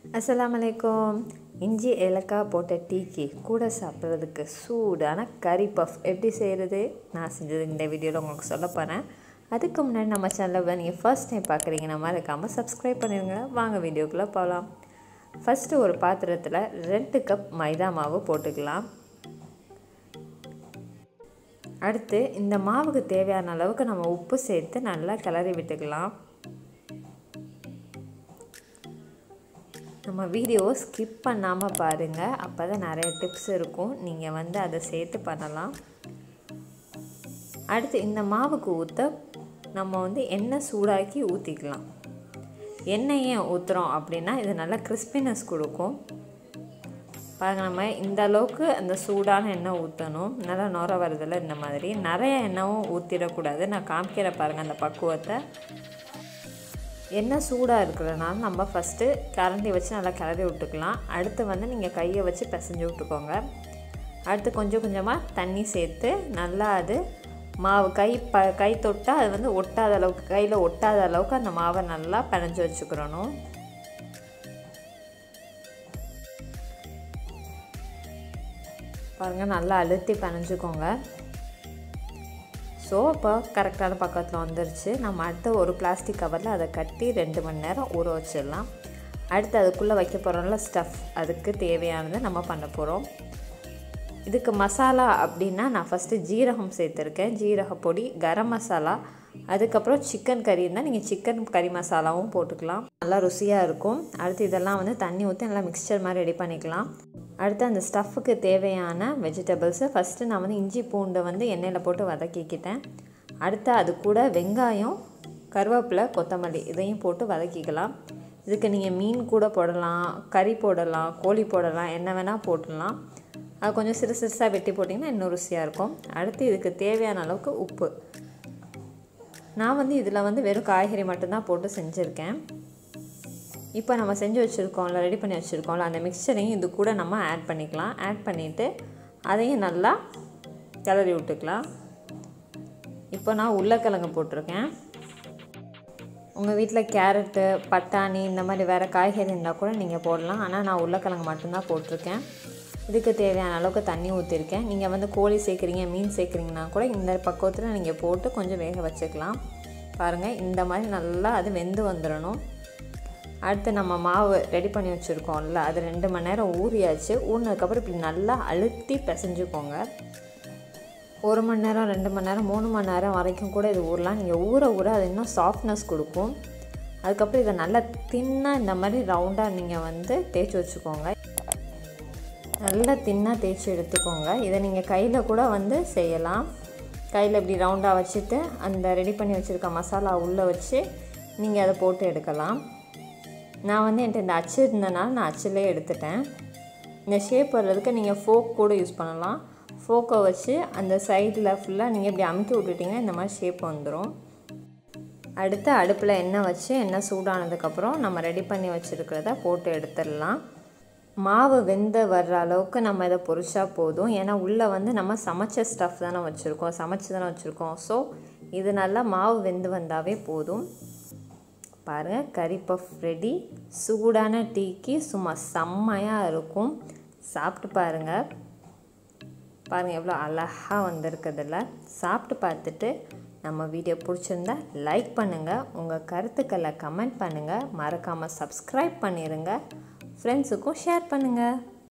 அஸ்ஸலாமு அலைக்கும் இஞ்சி ஏலக்காய் போட்ட டீக்கு கூட சாப்பிட்றதுக்கு சூடான கறி பஃப் எப்படி செய்கிறது நான் செஞ்சது இந்த வீடியோவில் உங்களுக்கு சொல்ல போகிறேன் அதுக்கு முன்னாடி நம்ம சேனலில் நீங்கள் ஃபர்ஸ்ட் டைம் பார்க்குறீங்கன்னா மறக்காமல் சப்ஸ்கிரைப் பண்ணிடுங்க வாங்க வீடியோக்குள்ளே போகலாம் ஃபஸ்ட்டு ஒரு பாத்திரத்தில் ரெண்டு கப் மைதா மாவு போட்டுக்கலாம் அடுத்து இந்த மாவுக்கு தேவையான அளவுக்கு நம்ம உப்பு சேர்த்து நல்லா கிளறி விட்டுக்கலாம் நம்ம வீடியோவை ஸ்கிப் பண்ணாமல் பாருங்கள் அப்போ தான் நிறைய டிப்ஸ் இருக்கும் நீங்கள் வந்து அதை சேர்த்து பண்ணலாம் அடுத்து இந்த மாவுக்கு ஊற்ற நம்ம வந்து எண்ணெய் சூடாக்கி ஊற்றிக்கலாம் எண்ணெய் ஏன் ஊற்றுறோம் அப்படின்னா இது நல்லா கிறிஸ்பினஸ் கொடுக்கும் பாருங்கள் நம்ம இந்த அளவுக்கு அந்த சூடான எண்ணெய் ஊற்றணும் நல்லா நுர வருதில்ல இந்த மாதிரி நிறைய எண்ணெயும் ஊற்றிடக்கூடாது நான் காமிக்கிற பாருங்கள் அந்த பக்குவத்தை எண்ணெய் சூடாக இருக்கிறதுனால நம்ம ஃபஸ்ட்டு கரண்டி வச்சு நல்லா கிளறி விட்டுக்கலாம் அடுத்து வந்து நீங்கள் கையை வச்சு பிசைஞ்சு விட்டுக்கோங்க அடுத்து கொஞ்சம் கொஞ்சமாக தண்ணி சேர்த்து நல்லா அது மாவு கை ப கை தொட்டால் அது வந்து ஒட்டாத அளவுக்கு கையில் ஒட்டாத அளவுக்கு அந்த மாவை நல்லா பிணைஞ்சு வச்சுக்கிறணும் பாருங்கள் நல்லா அழுத்தி பிணைஞ்சுக்கோங்க ஸோ இப்போ கரெக்டான பக்கத்தில் வந்துருச்சு நம்ம அடுத்து ஒரு பிளாஸ்டிக் கவரில் அதை கட்டி ரெண்டு மணி நேரம் ஊற வச்சிடலாம் அடுத்து அதுக்குள்ளே வைக்க போகிறோம்ல ஸ்டஃப் அதுக்கு தேவையானதை நம்ம பண்ண போகிறோம் இதுக்கு மசாலா அப்படின்னா நான் ஃபஸ்ட்டு ஜீரகம் சேர்த்துருக்கேன் ஜீரக பொடி கரம் மசாலா அதுக்கப்புறம் சிக்கன் கறி இருந்தால் நீங்கள் சிக்கன் கறி மசாலாவும் போட்டுக்கலாம் நல்லா ருசியாக இருக்கும் அடுத்து இதெல்லாம் வந்து தண்ணி ஊற்றி நல்லா மிக்சர் மாதிரி ரெடி பண்ணிக்கலாம் அடுத்து அந்த ஸ்டஃப்புக்கு தேவையான வெஜிடபிள்ஸு ஃபஸ்ட்டு நான் வந்து இஞ்சி பூண்டை வந்து எண்ணெயில் போட்டு வதக்கிக்கிட்டேன் அடுத்து அது கூட வெங்காயம் கருவேப்பிலை கொத்தமல்லி இதையும் போட்டு வதக்கிக்கலாம் இதுக்கு நீங்கள் மீன் கூட போடலாம் கறி போடலாம் கோழி போடலாம் என்ன வேணால் போட்டுடலாம் அது கொஞ்சம் சிறு சிறுசாக வெட்டி போட்டிங்கன்னா இன்னும் ருசியாக இருக்கும் அடுத்து இதுக்கு தேவையான அளவுக்கு உப்பு நான் வந்து இதில் வந்து வெறும் காய்கறி மட்டும்தான் போட்டு செஞ்சுருக்கேன் இப்போ நம்ம செஞ்சு வச்சுருக்கோம்ல ரெடி பண்ணி வச்சுருக்கோம்ல அந்த மிக்சரையும் இது கூட நம்ம ஆட் பண்ணிக்கலாம் ஆட் பண்ணிவிட்டு அதையும் நல்லா கிளறி விட்டுக்கலாம் இப்போ நான் உருளைக்கிழங்கு போட்டிருக்கேன் உங்கள் வீட்டில் கேரட்டு பட்டாணி இந்த மாதிரி வேறு காய்கறி இருந்தால் கூட நீங்கள் போடலாம் ஆனால் நான் உருளைக்கிழங்கு மட்டும்தான் போட்டிருக்கேன் இதுக்கு தேவையான அளவுக்கு தண்ணி ஊற்றிருக்கேன் நீங்கள் வந்து கோழி சேர்க்குறீங்க மீன் சேர்க்குறீங்கன்னா கூட இந்த பக்குவத்தில் நீங்கள் போட்டு கொஞ்சம் வேக வச்சுக்கலாம் பாருங்கள் இந்த மாதிரி நல்லா அது வெந்து வந்துடணும் அடுத்து நம்ம மாவு ரெடி பண்ணி வச்சுருக்கோம்ல அது ரெண்டு மணி நேரம் ஊறியாச்சு ஊறினதுக்கப்புறம் இப்படி நல்லா அழுத்தி பிசைஞ்சுக்கோங்க ஒரு மணி நேரம் ரெண்டு மணி நேரம் மூணு மணி நேரம் வரைக்கும் கூட இது ஊறலாம் நீங்கள் ஊற ஊற அது இன்னும் சாஃப்ட்னஸ் கொடுக்கும் அதுக்கப்புறம் இதை நல்லா தின்னாக இந்த மாதிரி ரவுண்டாக நீங்கள் வந்து தேய்ச்சி வச்சுக்கோங்க நல்லா தின்னாக தேய்ச்சி எடுத்துக்கோங்க இதை நீங்கள் கையில் கூட வந்து செய்யலாம் கையில் இப்படி ரவுண்டாக வச்சுட்டு அந்த ரெடி பண்ணி வச்சுருக்க மசாலா உள்ளே வச்சு நீங்கள் அதை போட்டு எடுக்கலாம் நான் வந்து என்கிட்ட இந்த அச்சு இருந்தனால நான் அச்சிலே எடுத்துட்டேன் இந்த ஷேப் வர்றதுக்கு நீங்கள் ஃபோக் கூட யூஸ் பண்ணலாம் ஃபோக்கை வச்சு அந்த சைடில் ஃபுல்லாக நீங்கள் இப்படி அமுக்கி விட்டுட்டிங்கன்னா இந்த மாதிரி ஷேப் வந்துடும் அடுத்து அடுப்பில் எண்ணெய் வச்சு எண்ணெய் சூடானதுக்கப்புறம் நம்ம ரெடி பண்ணி வச்சுருக்கிறத போட்டு எடுத்துடலாம் மாவு வெந்த வர்ற அளவுக்கு நம்ம இதை பொரிச்சா போதும் ஏன்னா உள்ளே வந்து நம்ம சமைச்ச ஸ்டஃப் தானே வச்சுருக்கோம் சமைச்சு தானே வச்சுருக்கோம் ஸோ இது நல்லா மாவு வெந்து வந்தாவே போதும் பாருங்கள் கறி பஃப் ரெடி சூடான டீக்கு சும்மா செம்மையாக இருக்கும் சாப்பிட்டு பாருங்கள் பாருங்கள் எவ்வளோ அழகாக வந்திருக்குதில்ல சாப்பிட்டு பார்த்துட்டு நம்ம வீடியோ பிடிச்சிருந்தா லைக் பண்ணுங்கள் உங்கள் கருத்துக்களை கமெண்ட் பண்ணுங்கள் மறக்காமல் சப்ஸ்கிரைப் பண்ணிடுங்க ஃப்ரெண்ட்ஸுக்கும் ஷேர் பண்ணுங்கள்